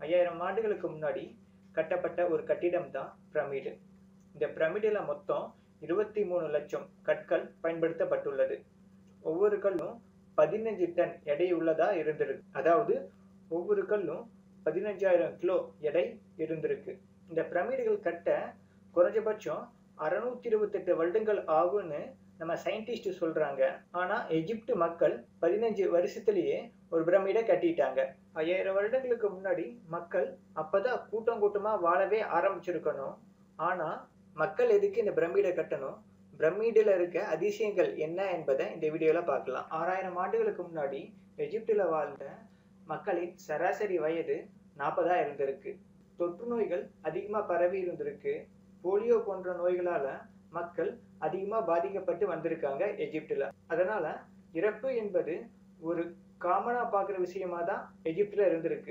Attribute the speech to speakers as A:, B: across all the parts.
A: ஐயாயிரம் ஆண்டுகளுக்கு முன்னாடி கட்டப்பட்ட ஒரு கட்டிடம் தான் பிரமிடு இந்த பிரமிடில் மொத்தம் இருபத்தி மூணு லட்சம் கற்கள் பயன்படுத்தப்பட்டுள்ளது ஒவ்வொரு கல்லும் பதினஞ்சு டன் எடை உள்ளதா இருந்திருக்கு அதாவது ஒவ்வொரு கல்லும் பதினஞ்சாயிரம் கிலோ எடை இருந்திருக்கு இந்த பிரமிடுகள் கட்ட குறைஞ்சபட்சம் அறுநூத்தி இருபத்தெட்டு வருடங்கள் ஆகும்னு நம்ம சயின்டிஸ்ட் சொல்றாங்க ஆனா எகிப்து மக்கள் பதினஞ்சு வருஷத்திலேயே ஒரு பிரமிடை கட்டிட்டாங்க ஐயாயிரம் வருடங்களுக்கு முன்னாடி மக்கள் அப்பதான் கூட்டம் கூட்டமா வாழவே ஆரம்பிச்சிருக்கணும் ஆனா மக்கள் எதுக்கு இந்த பிரமிடை கட்டணும் பிரமிடில் இருக்க அதிசயங்கள் என்ன என்பதை இந்த வீடியோல பார்க்கலாம் ஆறாயிரம் ஆண்டுகளுக்கு முன்னாடி எகிப்துல வாழ்ந்த மக்களின் சராசரி வயது நாற்பதா இருந்திருக்கு தொற்று நோய்கள் அதிகமா பரவி இருந்திருக்கு போலியோ போன்ற நோய்களால மக்கள் அதிகமா பாதிக்கப்பட்டு வந்திருக்காங்க எகிப்துல அதனால இறப்பு என்பது ஒரு காமனா பார்க்குற விஷயமா தான் எகிப்துல இருந்திருக்கு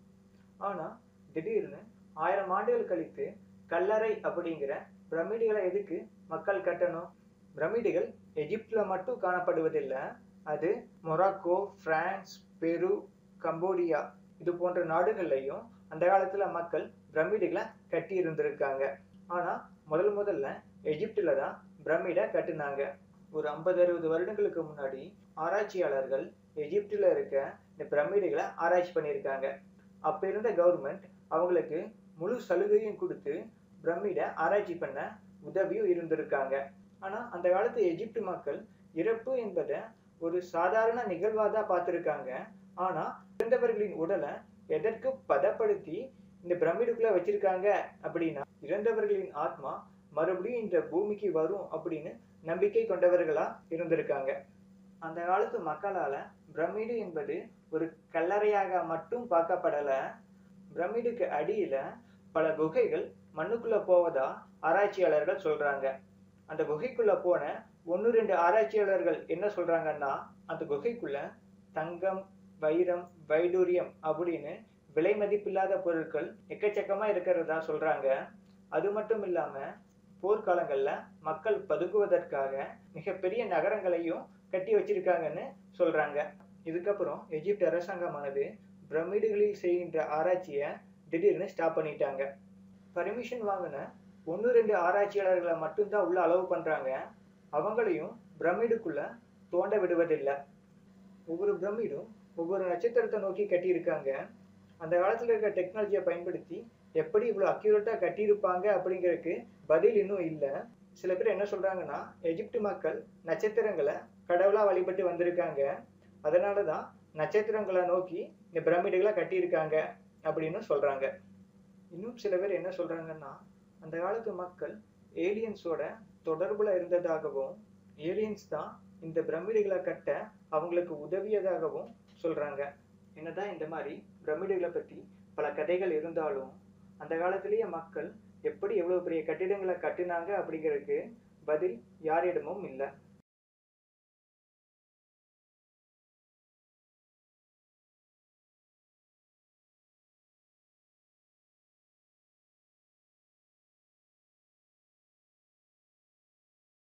A: ஆனா திடீர்னு ஆயிரம் ஆண்டுகள் கழித்து கல்லறை அப்படிங்கிற பிரமிடுகளை எதுக்கு மக்கள் கட்டணும் பிரமிடுகள் எகிப்துல மட்டும் காணப்படுவதில்லை அது மொராக்கோ பிரான்ஸ் பெரு கம்போடியா இது போன்ற நாடுகள்லையும் அந்த காலத்துல மக்கள் பிரமிடுகளை கட்டி இருந்திருக்காங்க ஆனா முதல் முதல்ல எகிப்துல தான் பிரமிடை கட்டுனாங்க ஒரு ஐம்பது அறுபது வருடங்களுக்கு முன்னாடி ஆராய்ச்சியாளர்கள் எகிப்துல இருக்க இந்த பிரமிடுகளை ஆராய்ச்சி பண்ணியிருக்காங்க அப்ப இருந்த கவர்மெண்ட் அவங்களுக்கு முழு சலுகையும் கொடுத்து பிரமிடை ஆராய்ச்சி பண்ண உதவியும் இருந்திருக்காங்க ஆனா அந்த காலத்து எகிப்து மக்கள் இறப்பு என்பதை ஒரு சாதாரண நிகழ்வா தான் பார்த்திருக்காங்க ஆனா இறந்தவர்களின் உடலை எதற்கு பதப்படுத்தி இந்த பிரமிடுக்குள்ள வச்சிருக்காங்க அப்படின்னா இறந்தவர்களின் ஆத்மா மறுபடியும் இந்த பூமிக்கு வரும் அப்படின்னு நம்பிக்கை கொண்டவர்களா இருந்திருக்காங்க அந்த காலத்து மக்களால பிரமிடு என்பது ஒரு கல்லறையாக மட்டும் பார்க்கப்படல பிரமிடுக்கு அடியில பல குகைகள் மண்ணுக்குள்ள போவதா ஆராய்ச்சியாளர்கள் சொல்றாங்க அந்த குகைக்குள்ள போன ஒன்று ரெண்டு ஆராய்ச்சியாளர்கள் என்ன சொல்றாங்கன்னா அந்த குகைக்குள்ள தங்கம் வைரம் வைடூரியம் அப்படின்னு விலை மதிப்பில்லாத பொருட்கள் எக்கச்சக்கமா இருக்கிறதா சொல்றாங்க அது மட்டும் இல்லாம போர்க்காலங்கள்ல மக்கள் பதுக்குவதற்காக மிகப்பெரிய நகரங்களையும் கட்டி வச்சிருக்காங்கன்னு சொல்றாங்க இதுக்கப்புறம் எகிப்து அரசாங்கமானது பிரமிடுகளில் செய்கின்ற ஆராய்ச்சியை திடீர்னு ஸ்டாப் பண்ணிட்டாங்க பர்மிஷன் வாங்கின ஒன்று ரெண்டு ஆராய்ச்சியாளர்களை மட்டும்தான் உள்ள அளவு பண்றாங்க அவங்களையும் பிரமிடுக்குள்ள தோண்ட விடுவதில்லை ஒவ்வொரு பிரமிடும் ஒவ்வொரு நட்சத்திரத்தை நோக்கி கட்டியிருக்காங்க அந்த காலத்துல இருக்க டெக்னாலஜியை பயன்படுத்தி எப்படி இவ்வளோ அக்யூரேட்டாக கட்டியிருப்பாங்க அப்படிங்கிறதுக்கு பதில் இன்னும் இல்லை சில பேர் என்ன சொல்றாங்கன்னா எகிப்து மக்கள் நட்சத்திரங்களை கடவுளா வழிபட்டு வந்திருக்காங்க அதனால தான் நட்சத்திரங்களை நோக்கி இந்த பிரமிடுகளை கட்டியிருக்காங்க அப்படின்னு சொல்றாங்க இன்னும் சில பேர் என்ன சொல்றாங்கன்னா அந்த காலத்து மக்கள் ஏலியன்ஸோட தொடர்புல இருந்ததாகவும் ஏலியன்ஸ் தான் இந்த பிரமிடுகளை கட்ட அவங்களுக்கு உதவியதாகவும் சொல்றாங்க என்னதான் இந்த மாதிரி பிரமிடுகளை பத்தி பல கதைகள் இருந்தாலும் அந்த காலத்திலேயே மக்கள் எப்படி எவ்வளவு பெரிய கட்டிடங்களை கட்டினாங்க அப்படிங்கிறதுக்கு பதில் யாரிடமும் இல்லை